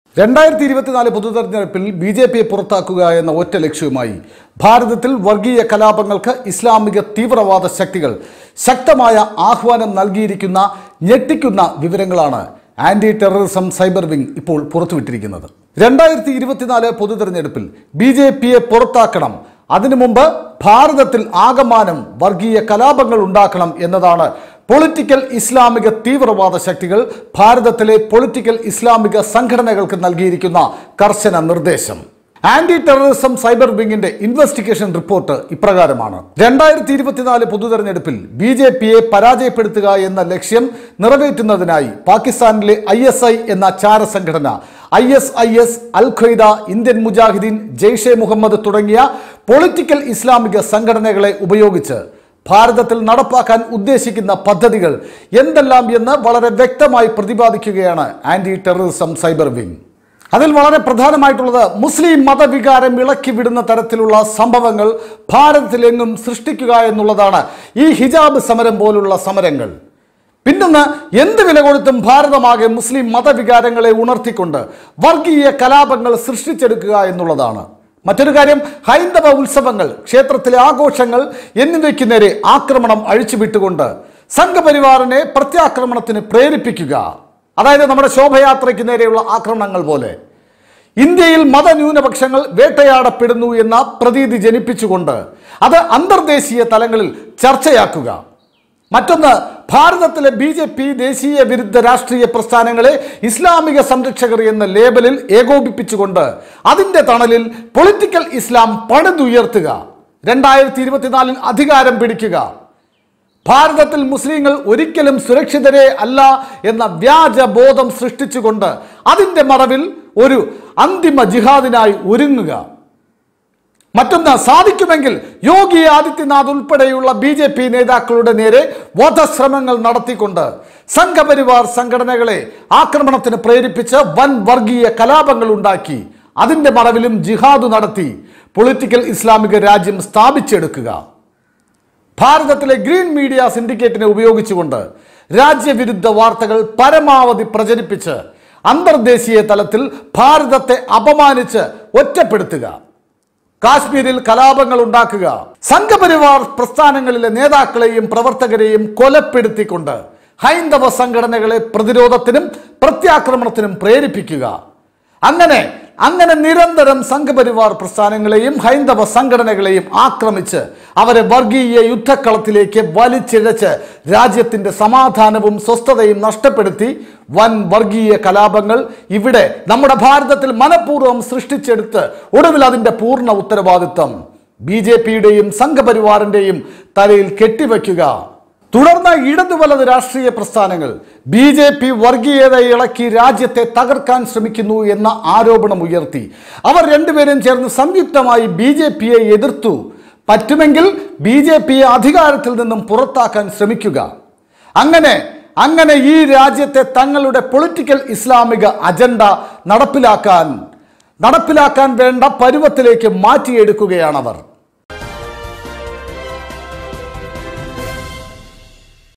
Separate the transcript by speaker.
Speaker 1: രണ്ടായിരത്തി ഇരുപത്തിനാല് പൊതുതെരഞ്ഞെടുപ്പിൽ B J പിയെ പുറത്താക്കുക എന്ന ഒറ്റ ലക്ഷ്യവുമായി ഭാരതത്തിൽ വർഗീയ കലാപങ്ങൾക്ക് ഇസ്ലാമിക തീവ്രവാദ ശക്തികൾ ശക്തമായ ആഹ്വാനം നൽകിയിരിക്കുന്ന ഞെട്ടിക്കുന്ന വിവരങ്ങളാണ് ആന്റി ടെററിസം സൈബർ വിംഗ് ഇപ്പോൾ പുറത്തുവിട്ടിരിക്കുന്നത് രണ്ടായിരത്തി ഇരുപത്തിനാല് പൊതുതെരഞ്ഞെടുപ്പിൽ ബി ജെ പിയെ പുറത്താക്കണം അതിനു മുമ്പ് ഭാരതത്തിൽ ആകമാനം വർഗീയ കലാപങ്ങൾ ഉണ്ടാക്കണം എന്നതാണ് പൊളിറ്റിക്കൽ ഇസ്ലാമിക തീവ്രവാദ ശക്തികൾ ഭാരതത്തിലെ പൊളിറ്റിക്കൽ ഇസ്ലാമിക സംഘടനകൾക്ക് നൽകിയിരിക്കുന്ന കർശന നിർദ്ദേശം ആന്റി ടെററിസം സൈബർ വിങ്ങിന്റെ ഇൻവെസ്റ്റിഗേഷൻ റിപ്പോർട്ട് ഇപ്രകാരമാണ് രണ്ടായിരത്തി ഇരുപത്തിനാല് പൊതുതെരഞ്ഞെടുപ്പിൽ ബി ജെ പിയെ പരാജയപ്പെടുത്തുക എന്ന ലക്ഷ്യം നിറവേറ്റുന്നതിനായി പാകിസ്ഥാനിലെ ഐ എസ് ഐ എന്ന ചാരസംഘടന I S I S Al Qaeda Indian Mujahideen Jaish e Mohammed തുടങ്ങിയ പൊളിറ്റിക്കൽ ഇസ്ലാമിക സംഘടനകളെ ഉപയോഗിച്ച് ഭാരതത്തിൽ നടപ്പാക്കാൻ ഉദ്ദേശിക്കുന്ന പദ്ധതികൾ എന്തെല്ലാം എന്ന് വളരെ വ്യക്തമായി പ്രതിപാദിക്കുകയാണ് ആന്റി ടെററിസം സൈബർ വിങ് അതിൽ വളരെ പ്രധാനമായിട്ടുള്ളത് മുസ്ലിം മതവികാരം ഇളക്കി വിടുന്ന തരത്തിലുള്ള സംഭവങ്ങൾ ഭാരതത്തിലെങ്ങും സൃഷ്ടിക്കുക എന്നുള്ളതാണ് ഈ ഹിജാബ് സമരം പോലുള്ള സമരങ്ങൾ പിന്നൊന്ന് എന്ത് വില കൊടുത്തും ഭാരതമാകെ മുസ്ലിം മതവികാരങ്ങളെ ഉണർത്തിക്കൊണ്ട് വർഗീയ കലാപങ്ങൾ സൃഷ്ടിച്ചെടുക്കുക എന്നുള്ളതാണ് മറ്റൊരു കാര്യം ഹൈന്ദവ ഉത്സവങ്ങൾ ക്ഷേത്രത്തിലെ ആഘോഷങ്ങൾ എന്നിവയ്ക്ക് നേരെ ആക്രമണം അഴിച്ചുവിട്ടുകൊണ്ട് സംഘപരിവാറിനെ പ്രത്യാക്രമണത്തിന് പ്രേരിപ്പിക്കുക അതായത് നമ്മുടെ ശോഭയാത്രയ്ക്ക് നേരെയുള്ള ആക്രമണങ്ങൾ പോലെ ഇന്ത്യയിൽ മതന്യൂനപക്ഷങ്ങൾ വേട്ടയാടപ്പെടുന്നു എന്ന പ്രതീതി ജനിപ്പിച്ചുകൊണ്ട് അത് അന്തർദേശീയ തലങ്ങളിൽ ചർച്ചയാക്കുക മറ്റൊന്ന് ഭാരതത്തിലെ ബി ജെ പി ദേശീയ വിരുദ്ധ രാഷ്ട്രീയ പ്രസ്ഥാനങ്ങളെ ഇസ്ലാമിക സംരക്ഷകർ എന്ന ലേബലിൽ ഏകോപിപ്പിച്ചുകൊണ്ട് അതിൻ്റെ തണലിൽ പൊളിറ്റിക്കൽ ഇസ്ലാം പണിതുയർത്തുക രണ്ടായിരത്തി ഇരുപത്തിനാലിൽ അധികാരം പിടിക്കുക ഭാരതത്തിൽ മുസ്ലിങ്ങൾ ഒരിക്കലും സുരക്ഷിതരെ അല്ല എന്ന വ്യാജ ബോധം സൃഷ്ടിച്ചുകൊണ്ട് അതിൻ്റെ മറവിൽ ഒരു അന്തിമ ജിഹാദിനായി ഒരുങ്ങുക മറ്റൊന്ന് സാധിക്കുമെങ്കിൽ യോഗി ആദിത്യനാഥ് ഉൾപ്പെടെയുള്ള ബി ജെ പി നേതാക്കളുടെ നേരെ വധശ്രമങ്ങൾ നടത്തിക്കൊണ്ട് സംഘപരിവാർ സംഘടനകളെ ആക്രമണത്തിന് പ്രേരിപ്പിച്ച് വൻ വർഗീയ കലാപങ്ങൾ ഉണ്ടാക്കി അതിൻ്റെ മറവിലും ജിഹാദ് നടത്തി പൊളിറ്റിക്കൽ ഇസ്ലാമിക രാജ്യം സ്ഥാപിച്ചെടുക്കുക ഭാരതത്തിലെ ഗ്രീൻ മീഡിയ സിൻഡിക്കേറ്റിനെ ഉപയോഗിച്ചുകൊണ്ട് രാജ്യവിരുദ്ധ വാർത്തകൾ പരമാവധി പ്രചരിപ്പിച്ച് അന്തർദേശീയ തലത്തിൽ ഭാരതത്തെ അപമാനിച്ച് ഒറ്റപ്പെടുത്തുക കാശ്മീരിൽ കലാപങ്ങൾ ഉണ്ടാക്കുക സംഘപരിവാർ പ്രസ്ഥാനങ്ങളിലെ നേതാക്കളെയും പ്രവർത്തകരെയും കൊലപ്പെടുത്തിക്കൊണ്ട് ഹൈന്ദവ സംഘടനകളെ പ്രതിരോധത്തിനും പ്രത്യാക്രമണത്തിനും പ്രേരിപ്പിക്കുക അങ്ങനെ അങ്ങനെ നിരന്തരം സംഘപരിവാർ പ്രസ്ഥാനങ്ങളെയും ഹൈന്ദവ സംഘടനകളെയും ആക്രമിച്ച് അവരെ വർഗീയ യുദ്ധക്കളത്തിലേക്ക് വലിച്ചിഴച്ച് രാജ്യത്തിന്റെ സമാധാനവും സ്വസ്ഥതയും നഷ്ടപ്പെടുത്തി വൻ വർഗീയ കലാപങ്ങൾ ഇവിടെ നമ്മുടെ ഭാരതത്തിൽ മനഃപൂർവ്വം സൃഷ്ടിച്ചെടുത്ത് ഒടുവിൽ അതിന്റെ പൂർണ്ണ ഉത്തരവാദിത്വം ബി ജെ പിയുടെയും സംഘപരിവാറിന്റെയും തലയിൽ കെട്ടിവെക്കുക തുടർന്ന് ഇടതു വലത് രാഷ്ട്രീയ പ്രസ്ഥാനങ്ങൾ ബി ജെ പി വർഗീയത ഇളക്കി രാജ്യത്തെ തകർക്കാൻ ശ്രമിക്കുന്നു എന്ന ആരോപണം ഉയർത്തി അവർ രണ്ടുപേരും ചേർന്ന് സംയുക്തമായി ബി ജെ പിയെ എതിർത്തു പറ്റുമെങ്കിൽ ബി ജെ പിയെ അധികാരത്തിൽ നിന്നും പുറത്താക്കാൻ ശ്രമിക്കുക അങ്ങനെ അങ്ങനെ ഈ രാജ്യത്തെ തങ്ങളുടെ പൊളിറ്റിക്കൽ ഇസ്ലാമിക അജണ്ട നടപ്പിലാക്കാൻ നടപ്പിലാക്കാൻ വേണ്ട പരുവത്തിലേക്ക് മാറ്റിയെടുക്കുകയാണവർ